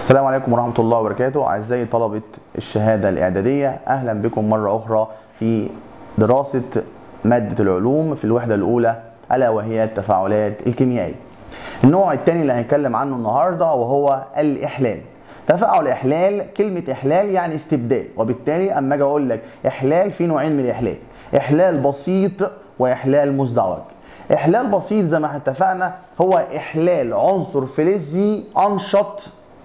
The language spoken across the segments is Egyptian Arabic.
السلام عليكم ورحمة الله وبركاته أعزائي طلبة الشهادة الإعدادية أهلا بكم مرة أخرى في دراسة مادة العلوم في الوحدة الأولى ألا وهي التفاعلات الكيميائية النوع الثاني اللي هنتكلم عنه النهاردة وهو الإحلال تفاعل إحلال كلمة إحلال يعني استبدال وبالتالي أما أجي أقول لك إحلال في نوعين من الإحلال إحلال بسيط وإحلال مزدوج إحلال بسيط زي ما اتفقنا هو إحلال عنصر فلزي أنشط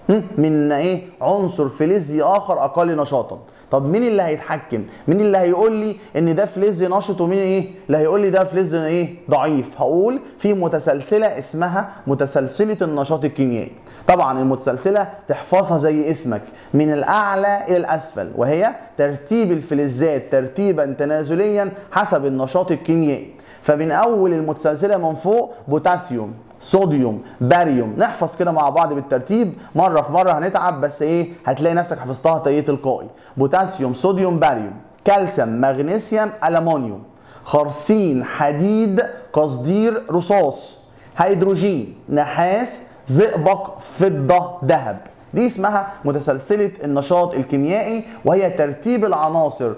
من ايه عنصر فلزي اخر اقل نشاطا طب مين اللي هيتحكم مين اللي هيقول لي ان ده فلز نشط ومين ايه اللي هيقول لي ده فلز ايه ضعيف هقول في متسلسله اسمها متسلسله النشاط الكيميائي طبعا المتسلسله تحفظها زي اسمك من الاعلى الى الاسفل وهي ترتيب الفلزات ترتيبا تنازليا حسب النشاط الكيميائي فمن اول المتسلسله من فوق بوتاسيوم صوديوم باريوم نحفظ كده مع بعض بالترتيب مره في مره هنتعب بس ايه هتلاقي نفسك حفظتها تيه تلقائي بوتاسيوم صوديوم باريوم كالسيوم مغنيسيوم المونيوم خرسين حديد قصدير رصاص هيدروجين نحاس زئبق فضه ذهب دي اسمها متسلسلة النشاط الكيميائي وهي ترتيب العناصر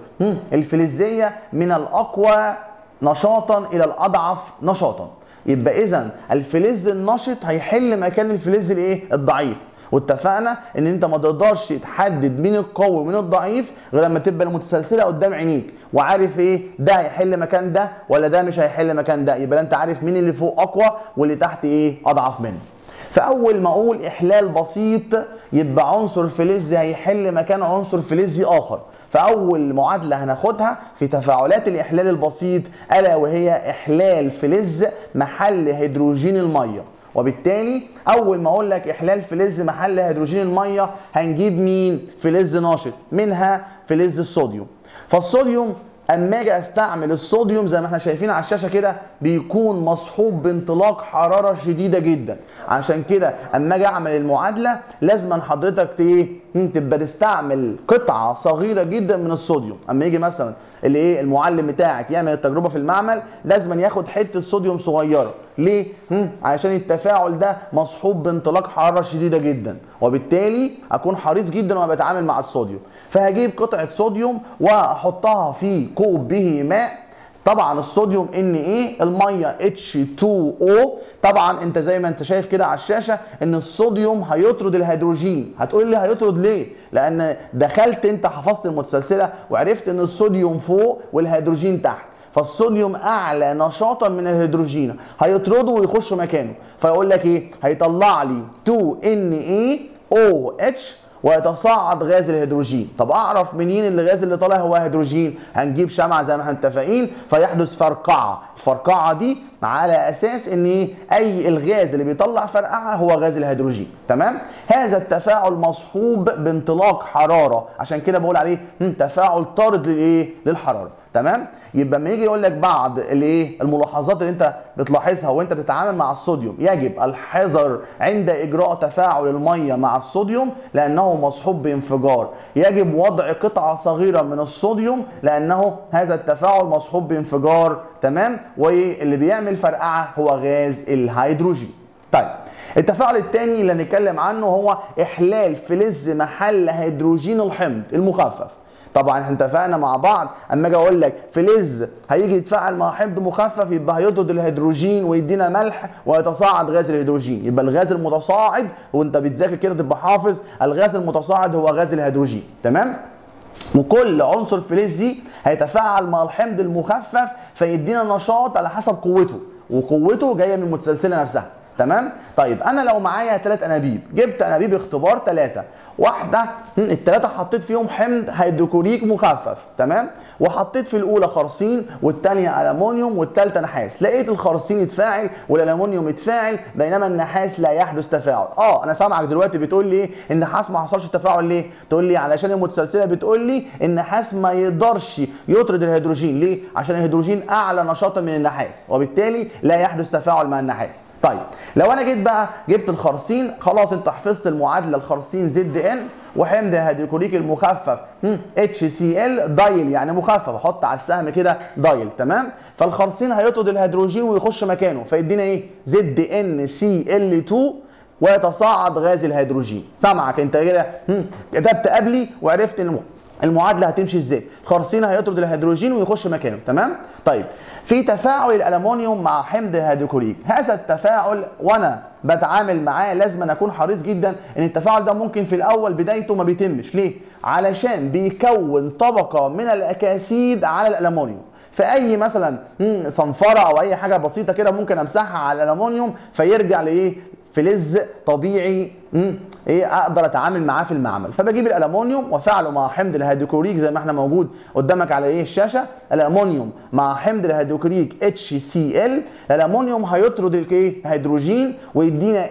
الفلزية من الأقوى نشاطا إلى الأضعف نشاطا يبقى اذا الفلز النشط هيحل مكان الفلز الايه الضعيف واتفقنا ان انت ما تقدرش تحدد مين القوي ومين الضعيف غير لما تبقى المتسلسله قدام عينيك وعارف ايه ده هيحل مكان ده ولا ده مش هيحل مكان ده يبقى انت عارف مين اللي فوق اقوى واللي تحت ايه اضعف منه فاول ما اقول احلال بسيط يبقى عنصر فلزي هيحل مكان عنصر فلزي اخر فاول معادله هناخدها في تفاعلات الاحلال البسيط الا وهي احلال فلز محل هيدروجين الميه وبالتالي اول ما اقول لك احلال فلز محل هيدروجين الميه هنجيب مين فلز ناشط منها فلز الصوديوم فالصوديوم اما اجي استعمل الصوديوم زي ما احنا شايفين على الشاشه كده بيكون مصحوب بانطلاق حراره شديده جدا عشان كده اما اجي اعمل المعادله لازم حضرتك ايه تبقى تستعمل قطعه صغيره جدا من الصوديوم اما يجي مثلا اللي ايه المعلم بتاعك يعمل التجربه في المعمل لازم ياخد حته صوديوم صغيره ليه عشان التفاعل ده مصحوب بانطلاق حراره شديده جدا وبالتالي اكون حريص جدا وانا بتعامل مع الصوديوم فهجيب قطعه صوديوم واحطها في كوب به ماء طبعا الصوديوم ان ايه الميه H2O طبعا انت زي ما انت شايف كده على الشاشه ان الصوديوم هيطرد الهيدروجين هتقول لي هيطرد ليه لان دخلت انت حفظت المتسلسله وعرفت ان الصوديوم فوق والهيدروجين تحت فالصوديوم اعلى نشاطا من الهيدروجين هيطرده ويخش مكانه فيقول لك ايه هيطلع لي 2NaOH ويتصاعد غاز الهيدروجين طب اعرف منين الغاز اللي طالع هو هيدروجين هنجيب شمعه زي ما احنا متفقين فيحدث فرقعه الفرقعه دي على اساس ان ايه اي الغاز اللي بيطلع فرقعه هو غاز الهيدروجين تمام هذا التفاعل مصحوب بانطلاق حراره عشان كده بقول عليه تفاعل طارد للايه للحراره تمام يبقى لما يجي يقول لك بعض الايه الملاحظات اللي انت بتلاحظها وانت بتتعامل مع الصوديوم يجب الحذر عند اجراء تفاعل الميه مع الصوديوم لانه مصحوب بانفجار يجب وضع قطعه صغيره من الصوديوم لانه هذا التفاعل مصحوب بانفجار تمام واللي بيعمل فرقعه هو غاز الهيدروجين طيب التفاعل الثاني اللي هنتكلم عنه هو احلال فلز محل هيدروجين الحمض المخفف طبعا احنا اتفقنا مع بعض اما اجي اقول لك فلز هيجي يتفاعل مع حمض مخفف يبقى هيطرد الهيدروجين ويدينا ملح ويتصاعد غاز الهيدروجين يبقى الغاز المتصاعد وانت بتذاكر كده تبقى حافظ الغاز المتصاعد هو غاز الهيدروجين تمام وكل عنصر فلزي هيتفاعل مع الحمض المخفف فيدينا نشاط على حسب قوته وقوته جايه من المتسلسله نفسها تمام طيب انا لو معايا ثلاث انابيب جبت انابيب اختبار ثلاثه واحده الثلاثه حطيت فيهم حمض هيدروكلوريك مخفف تمام وحطيت في الاولى خرسين والثانيه المونيوم والثالثه نحاس لقيت الخرسين يتفاعل والالومنيوم يتفاعل بينما النحاس لا يحدث تفاعل اه انا سامعك دلوقتي بتقول لي ايه النحاس ما حصلش تفاعل ليه تقول لي علشان المتسلسله بتقول لي النحاس ما يقدرش يطرد الهيدروجين ليه عشان الهيدروجين اعلى نشاطا من النحاس وبالتالي لا يحدث تفاعل مع النحاس طيب لو انا جيت بقى جبت الخرسين خلاص انت حفظت المعادله الخرسين زد ان وحمض الهيدروكلوريك المخفف اتش سي ال دايل يعني مخفف احط على السهم كده دايل تمام فالخرسين هيطرد الهيدروجين ويخش مكانه فيدينا ايه زد ان سي ال 2 ويتصاعد غاز الهيدروجين سامعك انت كده هم، كتبت قبلي وعرفت ان المعادله هتمشي ازاي الخرسين هيطرد الهيدروجين ويخش مكانه تمام طيب في تفاعل الالومنيوم مع حمض الهيدروكلوريك هذا التفاعل وانا بتعامل معاه لازم أنا اكون حريص جدا ان التفاعل ده ممكن في الاول بدايته ما بيتمش ليه علشان بيكون طبقه من الاكاسيد على الالومنيوم فاي مثلا مم، صنفره او اي حاجه بسيطه كده ممكن امسحها على الالومنيوم فيرجع لايه فلز طبيعي مم، ايه اقدر اتعامل معاه في المعمل فبجيب الالومنيوم وافعله مع حمض الهيدروكلوريك زي ما احنا موجود قدامك على ايه الشاشه الالومنيوم مع حمض الهيدروكلوريك HCl الالومنيوم هيطرد الايه هيدروجين ويدينا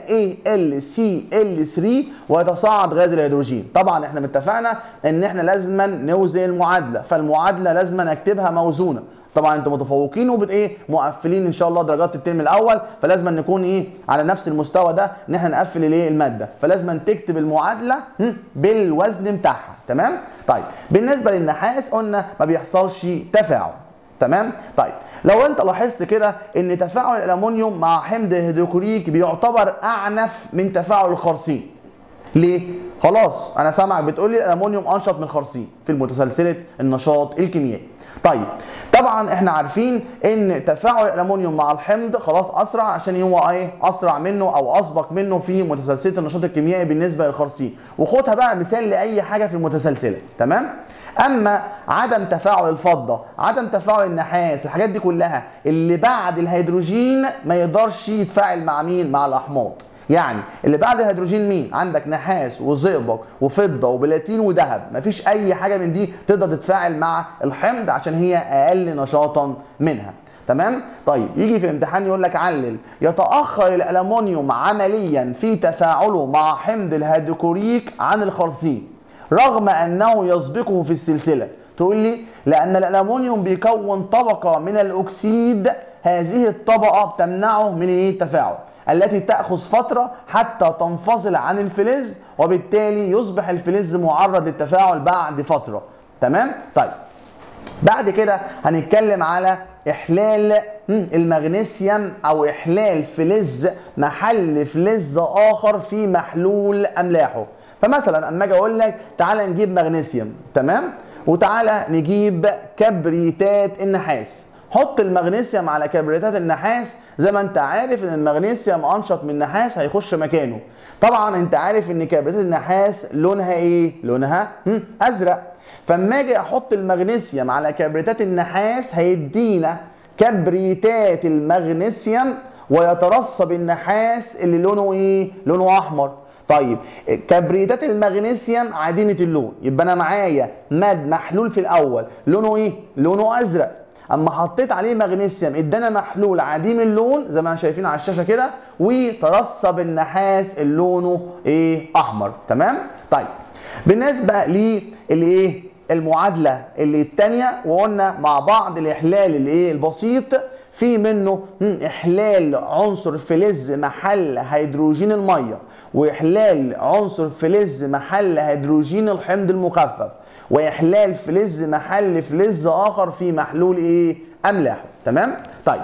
AlCl3 ويتصاعد غاز الهيدروجين طبعا احنا متفقنا ان احنا لازما نوزن المعادله فالمعادله لازما اكتبها موزونه طبعا انتوا متفوقين وبت ايه مقفلين ان شاء الله درجات الترم الاول فلازم نكون ايه على نفس المستوى ده ان احنا نقفل الايه الماده فلازم تكتب المعادله هم، بالوزن بتاعها تمام طيب بالنسبه للنحاس قلنا ما بيحصلش تفاعل تمام طيب لو انت لاحظت كده ان تفاعل الالومنيوم مع حمض الهيدروكلوريك بيعتبر اعنف من تفاعل الخرسين ليه؟ خلاص انا سامعك بتقول لي الالومنيوم انشط من الخرسين في المتسلسله النشاط الكيميائي. طيب طبعا احنا عارفين ان تفاعل الالومنيوم مع الحمض خلاص اسرع عشان هو ايه اسرع منه او اسبق منه في متسلسله النشاط الكيميائي بالنسبه للخرسين وخدها بقى مثال لاي حاجه في المتسلسله تمام اما عدم تفاعل الفضه عدم تفاعل النحاس الحاجات دي كلها اللي بعد الهيدروجين ما يقدرش يتفاعل مع مين مع الاحماض يعني اللي بعد الهيدروجين مين عندك نحاس وزئبق وفضه وبلاتين وذهب مفيش اي حاجه من دي تقدر تتفاعل مع الحمض عشان هي اقل نشاطا منها تمام طيب يجي في الامتحان يقول لك علل يتاخر الالومنيوم عمليا في تفاعله مع حمض الهيدروكلوريك عن الخرسين رغم انه يسبقه في السلسله تقول لي لان الالومنيوم بيكون طبقه من الاكسيد هذه الطبقه تمنعه من ايه التفاعل التي تأخذ فترة حتى تنفصل عن الفلز وبالتالي يصبح الفلز معرض للتفاعل بعد فترة تمام؟ طيب بعد كده هنتكلم على احلال مم، المغنيسيوم او احلال فلز محل فلز اخر في محلول املاحه فمثلا اما اجي اقول لك تعالى نجيب مغنيسيوم تمام وتعالى نجيب كبريتات النحاس حط المغنيسيوم على كبريتات النحاس زي ما انت عارف ان المغنيسيوم انشط من النحاس هيخش مكانه طبعا انت عارف ان كبريتات النحاس لونها ايه لونها مم، ازرق فاما اجي احط المغنيسيوم على كبريتات النحاس هيدينا كبريتات المغنيسيوم ويترسب النحاس اللي لونه ايه لونه احمر طيب كبريتات المغنيسيوم عديمه اللون يبقى انا معايا ماد محلول في الاول لونه ايه لونه ازرق اما حطيت عليه مغنيسيوم ادانا محلول عديم اللون زي ما احنا شايفين على الشاشه كده وترسب النحاس اللي لونه ايه احمر تمام طيب بالنسبه للايه المعادله اللي الثانيه وقلنا مع بعض الاحلال الايه البسيط في منه مم، احلال عنصر فلز محل هيدروجين الميه واحلال عنصر فلز محل هيدروجين الحمض المخفف واحلال فلز محل فلز اخر في محلول ايه املاح تمام طيب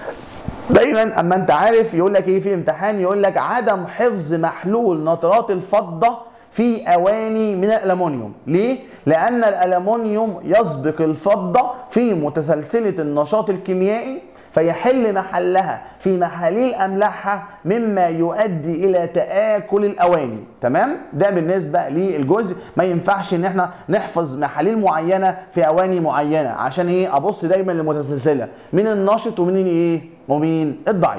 دايما اما انت عارف يقول لك ايه في امتحان يقول لك عدم حفظ محلول نترات الفضه في اواني من الالومنيوم ليه لان الالومنيوم يسبق الفضه في متسلسله النشاط الكيميائي فيحل محلها في محاليل املاحها مما يؤدي الى تاكل الاواني تمام ده بالنسبه للجزء ما ينفعش ان احنا نحفظ محاليل معينه في اواني معينه عشان ايه ابص دايما للمتسلسله من النشط ومن الايه ومن الضعيف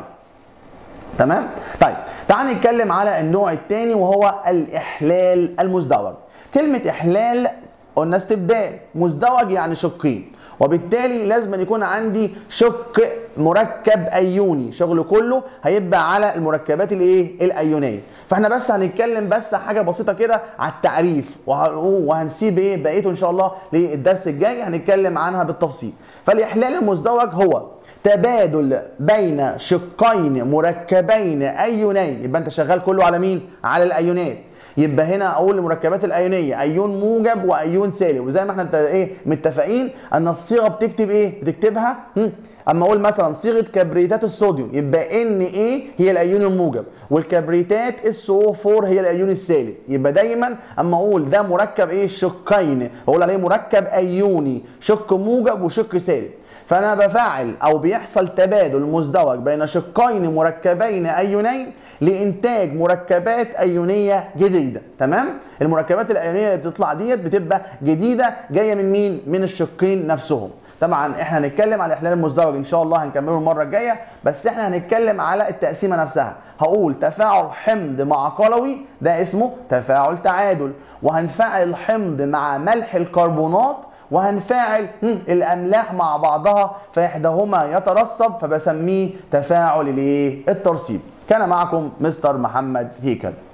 تمام طيب تعال نتكلم على النوع الثاني وهو الاحلال المزدوج كلمه احلال قلنا استبدال مزدوج يعني شقين وبالتالي لازم أن يكون عندي شق مركب ايوني شغله كله هيبقى على المركبات الايه الايونيه فاحنا بس هنتكلم بس حاجه بسيطه كده على التعريف وه- وهنسيب ايه بقيته ان شاء الله للدرس الجاي هنتكلم عنها بالتفصيل فالاحلال المزدوج هو تبادل بين شقين مركبين ايونين يبقى انت شغال كله على مين على الايونات يبقى هنا اقول المركبات الايونيه ايون موجب وايون سالب وزي ما احنا ايه متفقين ان الصيغه بتكتب ايه بتكتبها هم. اما اقول مثلا صيغه كبريتات الصوديوم يبقى ان ايه هي الايون الموجب والكبريتات اس او 4 هي الايون السالب يبقى دايما اما اقول ده مركب ايه شقين بقول عليه مركب ايوني شق موجب وشق سالب فانا بفعل او بيحصل تبادل مزدوج بين شقين مركبين ايونين لانتاج مركبات ايونيه جديده تمام المركبات الايونيه اللي بتطلع ديت بتبقى جديده جايه من مين من الشقين نفسهم طبعا احنا هنتكلم على الاحلال المزدوج ان شاء الله هنكمله المره الجايه بس احنا هنتكلم على التقسيمه نفسها هقول تفاعل حمض مع قلوي ده اسمه تفاعل تعادل وهنفعل الحمض مع ملح الكربونات وهنفاعل الاملاح مع بعضها فاحداهما يترسب فبسميه تفاعل الايه الترسيب كان معكم مستر محمد هيكل